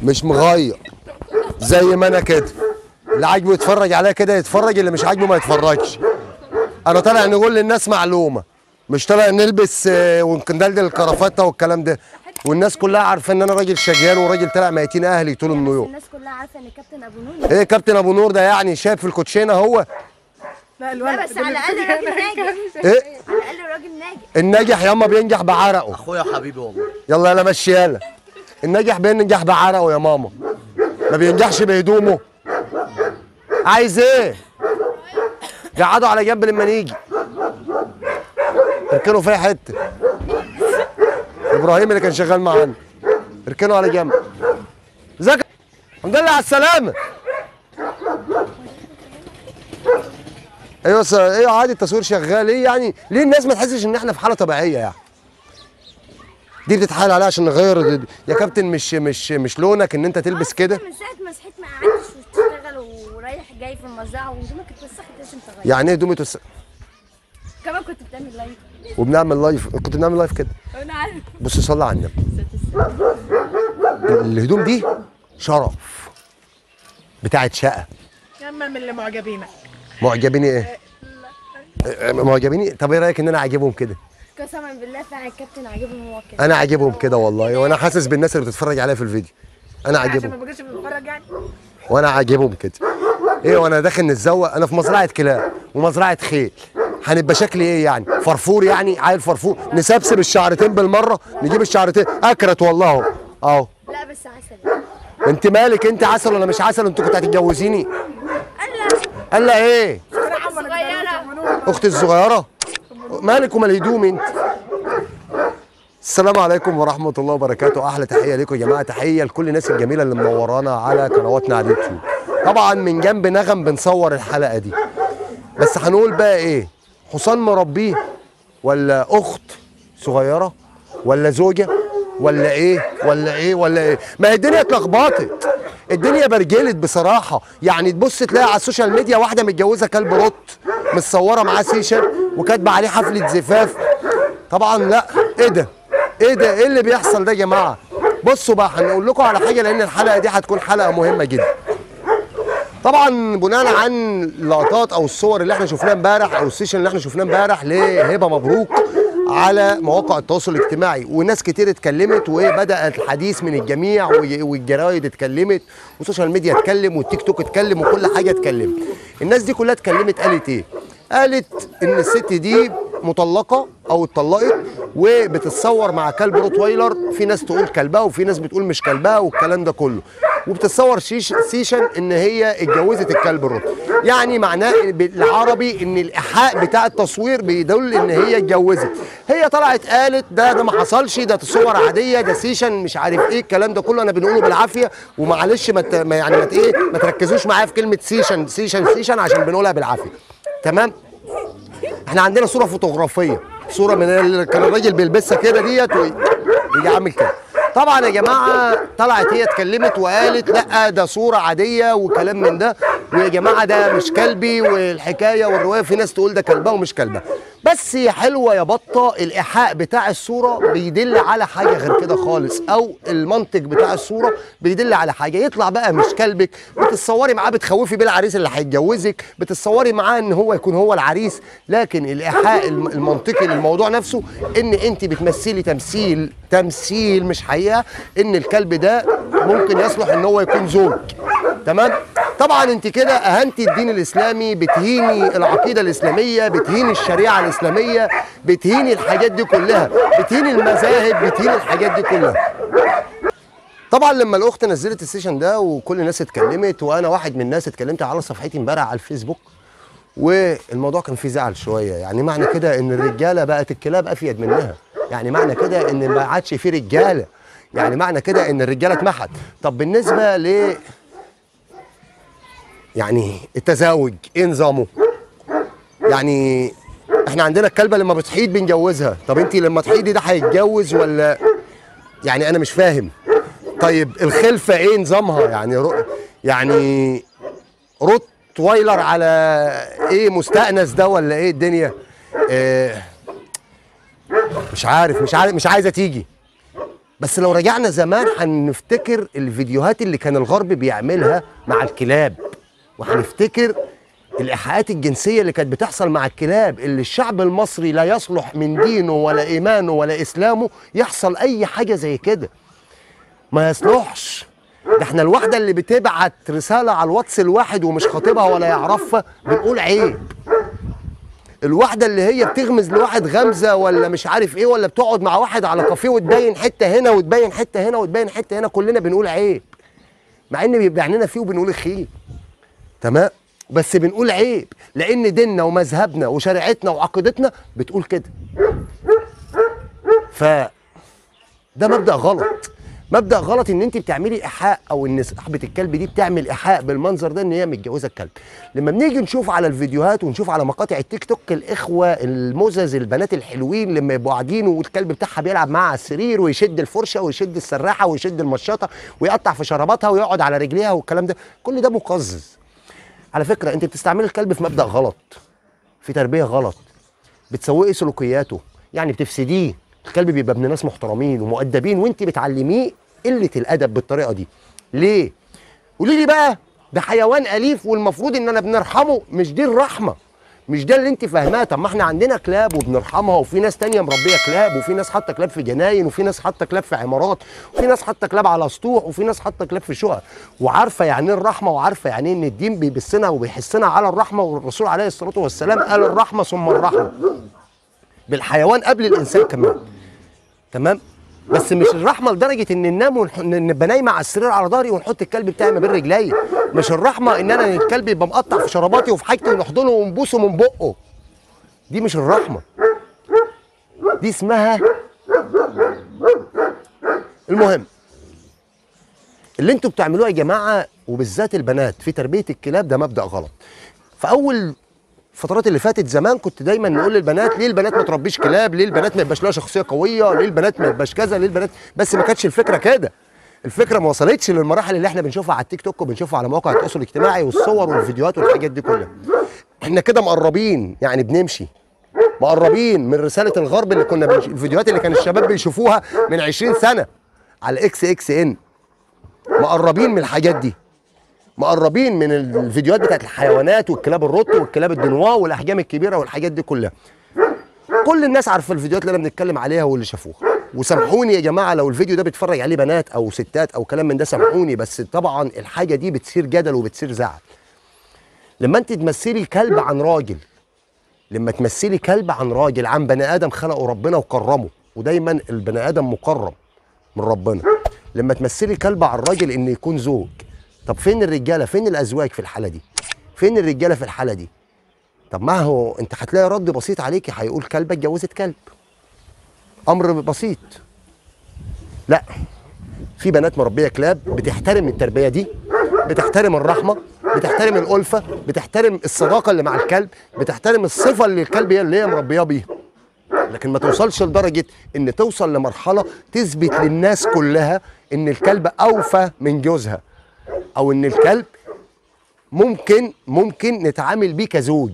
مش مغير زي ما انا كده اللي عاجبه يتفرج عليا كده يتفرج اللي مش عاجبه ما يتفرجش انا طالع نقول للناس معلومه مش طالع نلبس آه، ونكندلدل الكرافته والكلام ده والناس كلها عارفه ان انا راجل شجان وراجل طلع ميتين اهلي طول النيوم الناس كلها عارفه ان كابتن ابو نور ايه كابتن ابو نور ده يعني شايف في الكوتشينه هو لا لا بس على الاقل راجل ناجح ايه على الاقل راجل ناجح الناجح ياما بينجح بعرقه اخويا حبيبي والله يلا يلا مشي يلا الناجح بينجح بعرقه يا ماما ما بينجحش بهدومه عايز ايه قعدوا على جنب لما نيجي اركنوا فيها حته ابراهيم اللي كان شغال معانا اركنوا على جنب ازيك الحمد لله على السلامه ايوه س- ايوه عادي التصوير شغال ايه يعني ليه الناس ما تحسش ان احنا في حاله طبيعيه يعني دي بتتحايل عليها عشان نغير يا كابتن مش مش مش لونك ان انت تلبس كده من ساعه ما صحيت ما قعدتش وتشتغل ورايح جاي في المزرعه وهدومك اتوسخت لازم تغير يعني ايه دومي تس... كمان كنت بتعمل لايف وبنعمل لايف كنت بنعمل لايف كده انا عارف بص صلي على النبي الهدوم دي شرف بتاعت شقه يا اما من اللي معجبينك معجبيني ايه؟ إيه، معجبيني طب ايه رايك ان انا عاجبهم كده؟ قسما بالله فعلا الكابتن عاجبهم هو كده انا عاجبهم كده والله وانا حاسس بالناس اللي بتتفرج عليا في الفيديو انا عشان عاجبهم ما بقاش بتتفرج يعني وانا عاجبهم كده ايه وانا داخل نتزوق انا في مزرعه كلاب ومزرعه خيل هنبقى شكلي ايه يعني فرفور يعني عيل فرفور نسبسب الشعرتين بالمره نجيب الشعرتين اكرت والله اهو اهو لا بس عسل انت مالك انت عسل ولا مش عسل انت كنت هتتجوزيني الله قال لها ايه صغيره اختي الصغيره مالك ومال هدومي انت السلام عليكم ورحمة الله وبركاته أحلى تحية لكم يا جماعة تحية لكل الناس الجميلة اللي منورانا على قنواتنا على اليوتيوب طبعا من جنب نغم بنصور الحلقة دي بس هنقول بقى إيه حصان مربيه ولا أخت صغيرة ولا زوجة ولا إيه ولا إيه ولا إيه ما هي الدنيا اتلخبطت الدنيا برجلت بصراحة يعني تبص تلاقي على السوشيال ميديا واحدة متجوزة كلب رط متصورة معاه سيشن وكاتبة عليه حفلة زفاف طبعا لا ايه ده ايه ده ايه اللي بيحصل ده يا جماعه بصوا بقى هنقول لكم على حاجه لان الحلقه دي هتكون حلقه مهمه جدا طبعا بناء عن اللقطات او الصور اللي احنا شفناها امبارح او السيشن اللي احنا شفناه امبارح لهبه مبروك على مواقع التواصل الاجتماعي وناس كتير اتكلمت وبدا الحديث من الجميع وي- والجرايد اتكلمت والسوشيال ميديا اتكلم والتيك توك اتكلم وكل حاجه اتكلمت الناس دي كلها اتكلمت قالت ايه قالت ان الست دي مطلقه او اتطلقت وبتتصور مع كلب روتويلر في ناس تقول كلبها وفي ناس بتقول مش كلبها والكلام ده كله وبتتصور شيش سيشن ان هي اتجوزت الكلب الروت يعني معناه بالعربي ان الايحاء بتاع التصوير بيدل ان هي اتجوزت هي طلعت قالت ده ده ما حصلش ده تصور عاديه ده سيشن مش عارف ايه الكلام ده كله انا بنقوله بالعافيه ومعلش ما ت- ما يعني ما ت- ايه ما تركزوش معايا في كلمه سيشن سيشن سيشن عشان بنقولها بالعافيه تمام احنا عندنا صوره فوتوغرافيه صوره من اللي كان الراجل بيلبسها كده ديت وي- ويجي عامل كده طبعا يا جماعه طلعت هي اتكلمت وقالت لا ده صوره عاديه وكلام من ده ويا جماعه ده مش كلبي والحكايه والروايه في ناس تقول ده كلبها ومش كلبها بس هي حلوه يا بطه الايحاء بتاع الصوره بيدل على حاجه غير كده خالص او المنطق بتاع الصوره بيدل على حاجه يطلع بقى مش كلبك بتتصوري معاه بتخوفي بيه العريس اللي هيتجوزك بتتصوري معاه ان هو يكون هو العريس لكن الايحاء الم- المنطقي للموضوع نفسه ان انت بتمثلي تمثيل تمثيل مش حقيقه ان الكلب ده ممكن يصلح ان هو يكون زوج تمام طبعا انت كده اهنتي الدين الاسلامي بتهيني العقيده الاسلاميه بتهيني الشريعه الاسلاميه بتهيني الحاجات دي كلها بتهيني المذاهب بتهيني الحاجات دي كلها طبعا لما الاخت نزلت السيشن ده وكل الناس اتكلمت وانا واحد من الناس اتكلمت على صفحتي امبارح على الفيسبوك والموضوع كان فيه زعل شويه يعني معنى كده ان الرجاله بقت الكلاب افيد منها يعني معنى كده ان ما عادش فيه رجاله يعني معنى كده ان الرجاله اتمحت طب بالنسبه ل يعني التزاوج ايه نظامه يعني احنا عندنا الكلبه لما بتحيد بنجوزها طب انت لما تحيدي ده هيتجوز ولا يعني انا مش فاهم طيب الخلفه ايه نظامها يعني رو يعني روت وايلر على ايه مستأنس ده ولا ايه الدنيا إيه مش عارف مش عارف مش عايزه تيجي بس لو رجعنا زمان هنفتكر الفيديوهات اللي كان الغرب بيعملها مع الكلاب وهنفتكر الايحاءات الجنسيه اللي كانت بتحصل مع الكلاب اللي الشعب المصري لا يصلح من دينه ولا ايمانه ولا اسلامه يحصل اي حاجه زي كده ما يصلحش ده احنا الواحده اللي بتبعت رساله على الواتس الواحد ومش خاطبها ولا يعرفها بنقول عيب الواحده اللي هي بتغمز لواحد غمزه ولا مش عارف ايه ولا بتقعد مع واحد على كافيه وتبين حته هنا وتبين حته هنا وتبين حته هنا كلنا بنقول عيب مع ان بيبقى عننا فيه وبنقول خير تمام بس بنقول عيب لان ديننا ومذهبنا وشريعتنا وعقيدتنا بتقول كده ف ده مبدا غلط مبدا غلط ان انت بتعملي ايحاء او ان صاحبه الكلب دي بتعمل ايحاء بالمنظر ده ان هي متجوزه الكلب لما بنيجي نشوف على الفيديوهات ونشوف على مقاطع التيك توك الاخوه المزز البنات الحلوين لما يبقوا قاعدين والكلب بتاعها بيلعب معاها على السرير ويشد الفرشه ويشد السراحه ويشد المشاطه ويقطع في شراباتها ويقعد على رجليها والكلام ده كل ده مقزز على فكره انت بتستعملي الكلب في مبدا غلط في تربيه غلط بتسوقي سلوكياته يعني بتفسديه الكلب بيبقى ابن ناس محترمين ومؤدبين وانت بتعلميه قله الادب بالطريقه دي ليه قولي لي بقى ده حيوان اليف والمفروض اننا بنرحمه مش دي الرحمه مش ده اللي انت فاهماه طب ما احنا عندنا كلاب وبنرحمها وفي ناس تانية مربيه كلاب وفي ناس حاطه كلاب في جناين وفي ناس حاطه كلاب في عمارات وفي ناس حاطه كلاب على سطوح وفي ناس حاطه كلاب في شقق وعارفه يعني ايه الرحمه وعارفه يعني ايه ان الدين بيبثنا وبيحسنا على الرحمه والرسول عليه الصلاه والسلام قال الرحمه ثم الرحمه بالحيوان قبل الانسان كمان تمام بس مش الرحمه لدرجه ان ننام ونح... ان نبقى نايمه على السرير على ظهري ونحط الكلب بتاعي ما بين رجلي مش الرحمه ان انا الكلب يبقى مقطع في شراباتي وفي حاجتي ونحضنه ونبوسه من بقه دي مش الرحمه دي اسمها المهم اللي انتوا بتعملوه يا جماعه وبالذات البنات في تربيه الكلاب ده مبدا غلط في اول الفترات اللي فاتت زمان كنت دايما نقول للبنات ليه البنات ما تربيش كلاب ليه البنات ما يبقاش لها شخصيه قويه ليه البنات ما يبقاش كذا ليه البنات بس ما كانتش الفكره كده الفكره ما وصلتش للمراحل اللي احنا بنشوفها على التيك توك وبنشوفها على مواقع التواصل الاجتماعي والصور والفيديوهات والحاجات دي كلها احنا كده مقربين يعني بنمشي مقربين من رساله الغرب اللي كنا بنش... الفيديوهات اللي كان الشباب بيشوفوها من 20 سنه على اكس اكس ان مقربين من الحاجات دي مقربين من الفيديوهات بتاعت الحيوانات والكلاب الرط والكلاب الدنوا والاحجام الكبيره والحاجات دي كلها كل الناس عارفه الفيديوهات اللي انا بنتكلم عليها واللي شافوها وسامحوني يا جماعه لو الفيديو ده بيتفرج عليه بنات او ستات او كلام من ده سامحوني بس طبعا الحاجه دي بتصير جدل وبتصير زعل لما انت تمثلي كلب عن راجل لما تمثلي كلب عن راجل عن بني ادم خلقه ربنا وكرمه ودايما البني ادم مكرم من ربنا لما تمثلي كلب عن راجل انه يكون زوج طب فين الرجاله فين الازواج في الحاله دي فين الرجاله في الحاله دي طب ما هو انت هتلاقي رد بسيط عليكي هيقول كلبه اتجوزت كلب امر بسيط لا في بنات مربيه كلاب بتحترم التربيه دي بتحترم الرحمه بتحترم الالفه بتحترم الصداقه اللي مع الكلب بتحترم الصفه اللي الكلب هي اللي هي مربيه بيها لكن ما توصلش لدرجه ان توصل لمرحله تثبت للناس كلها ان الكلب اوفى من جوزها او ان الكلب ممكن ممكن نتعامل بيه كزوج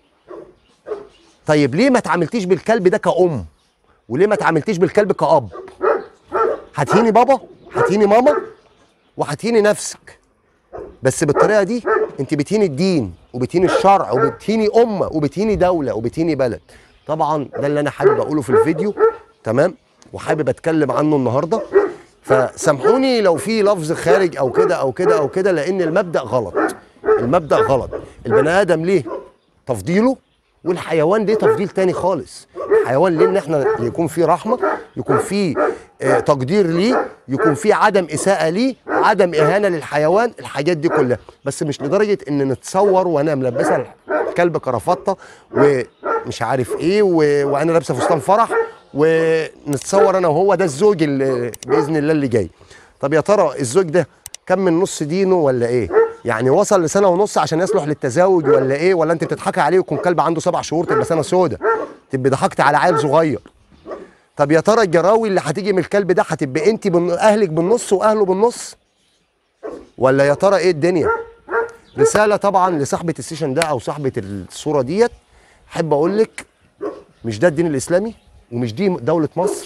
طيب ليه ما تعاملتيش بالكلب ده كأم وليه ما تعاملتيش بالكلب كأب هتهيني بابا هتهيني ماما وهتهيني نفسك بس بالطريقه دي انت بتهيني الدين وبتهيني الشرع وبتهيني امه وبتهيني دوله وبتهيني بلد طبعا ده اللي انا حابب اقوله في الفيديو تمام وحابب اتكلم عنه النهارده فسامحوني لو في لفظ خارج او كده او كده او كده لان المبدا غلط المبدا غلط البني ادم ليه تفضيله والحيوان ليه تفضيل تاني خالص الحيوان ليه ان احنا يكون فيه رحمه يكون فيه آه تقدير ليه يكون فيه عدم اساءه ليه عدم اهانه للحيوان الحاجات دي كلها بس مش لدرجه ان نتصور وانا ملبسه الكلب كرافطه ومش عارف ايه و... وانا لابسه فستان فرح ونتصور انا وهو ده الزوج اللي باذن الله اللي جاي طب يا ترى الزوج ده كم من نص دينه ولا ايه يعني وصل لسنه ونص عشان يصلح للتزاوج ولا ايه ولا انت بتضحكي عليه ويكون كلب عنده سبع شهور تبقى سنه سودة تبقى ضحكت على عيل صغير طب يا ترى الجراوي اللي هتيجي من الكلب ده هتبقى انت بن... اهلك بالنص واهله بالنص ولا يا ترى ايه الدنيا رساله طبعا لصاحبه السيشن ده او صاحبه الصوره ديت احب اقول لك مش ده الدين الاسلامي ومش دي دوله مصر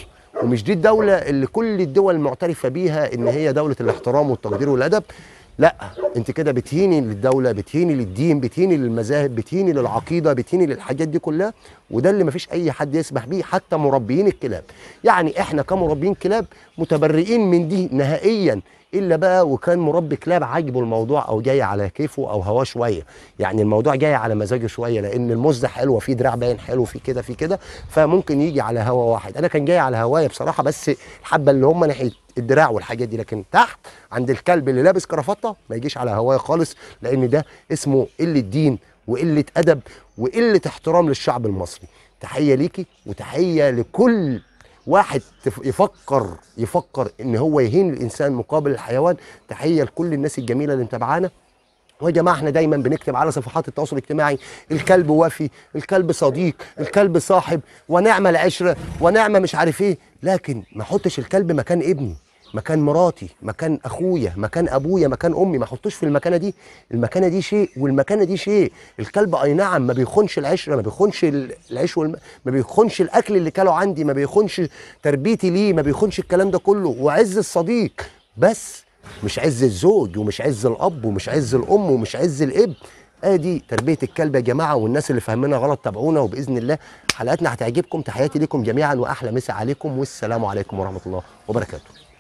ومش دي الدوله اللي كل الدول معترفه بيها ان هي دوله الاحترام والتقدير والادب لا انت كده بتهيني للدوله بتهيني للدين بتهيني للمذاهب بتهيني للعقيده بتهيني للحاجات دي كلها وده اللي مفيش اي حد يسمح بيه حتى مربيين الكلاب يعني احنا كمربيين كلاب متبرئين من دي نهائيا الا بقى وكان مربي كلاب عاجبه الموضوع او جاي على كيفه او هواه شويه يعني الموضوع جاي على مزاجه شويه لان الموز ده حلو فيه دراع باين حلو فيه كده فيه كده فممكن يجي على هوا واحد انا كان جاي على هوايا بصراحه بس الحبه اللي هم ناحيه الدراع والحاجات دي لكن تحت عند الكلب اللي لابس كرافته ما يجيش على هوايا خالص لان ده اسمه قله دين وقله ادب وقله احترام للشعب المصري تحيه ليكي وتحيه لكل واحد تف- يفكر يفكر ان هو يهين الانسان مقابل الحيوان تحيه لكل الناس الجميله اللي متابعانا ويا جماعه احنا دايما بنكتب على صفحات التواصل الاجتماعي الكلب وفي الكلب صديق الكلب صاحب ونعمه العشره ونعمه مش عارف ايه لكن ما احطش الكلب مكان ابني مكان مراتي مكان اخويا مكان ابويا مكان امي ما احطوش في المكانه دي المكانه دي شيء والمكانه دي شيء الكلب اي نعم ما بيخونش العشره ما بيخونش ال- العيش والم... ما بيخونش الاكل اللي كاله عندي ما بيخونش تربيتي ليه ما بيخونش الكلام ده كله وعز الصديق بس مش عز الزوج ومش عز الاب ومش عز الام ومش عز الاب ادي تربيه الكلب يا جماعه والناس اللي فاهمينها غلط تابعونا وباذن الله حلقاتنا هتعجبكم تحياتي لكم جميعا واحلى مسا عليكم والسلام عليكم ورحمه الله وبركاته